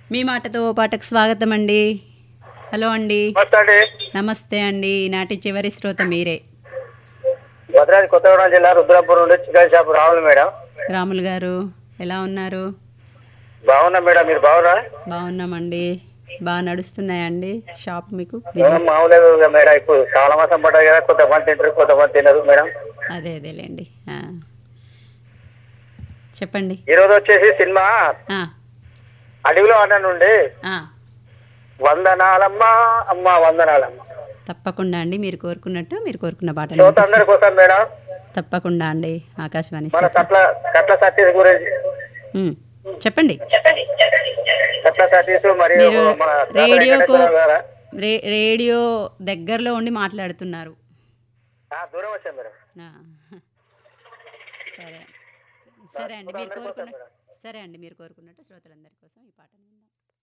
మీ మాటతో ఓ పాటకు స్వాగతం అండి హలో అండి నమస్తే అండి నమస్తే అండి ఈనాటి చివరి శ్రోత మీరే భద్రాద్రి కొత్తగూడెం జిల్లా రుద్రాపూర్ నుండి చికెన్ షాప్ రావాలి మేడం రాములు గారు ఎలా ఉన్నారు బాగున్నా మేడం మీరు బాగున్నా బాగున్నామండి బాగా నడుస్తున్నాయండి షాప్ మీకు మామూలుగా మేడం ఇప్పుడు చాలా మాసం పడ్డాయి కదా కొంతమంది తింటారు కొంతమంది తినరు మేడం అదే అదేలేండి ఆ. చెప్పండి ఈ రోజు వచ్చేసి సినిమా ఆ, అడవిలో అన్న నుండి ఆ. వందనాలమ్మా అమ్మ వందనాలమ్మ తప్పకుండా అండి మీరు కోరుకున్నట్టు మీరు కోరుకున్న పాట శ్రోత అందరి కోసం మేడం తప్పకుండా అండి ఆకాశవాణి మన శ్రోత. కట్ల కట్ల సతీష్ గురించి ఉమ్, చెప్పండి కట్ల సతీష్ మరియు మీరు మన రేడియోకు వెంకటేశ్వరరావు గారా? రే రేడియో దగ్గరలో ఉండి మాట్లాడుతున్నారు ఆ, దూరం వచ్చాం మేడం ఆ. సరే సరే అండి మీరు కోరుకున్నట్టు సరే అండి మీరు కోరుకున్నట్టు శ్రోతలందరి కోసం ఈ పాటను విందాం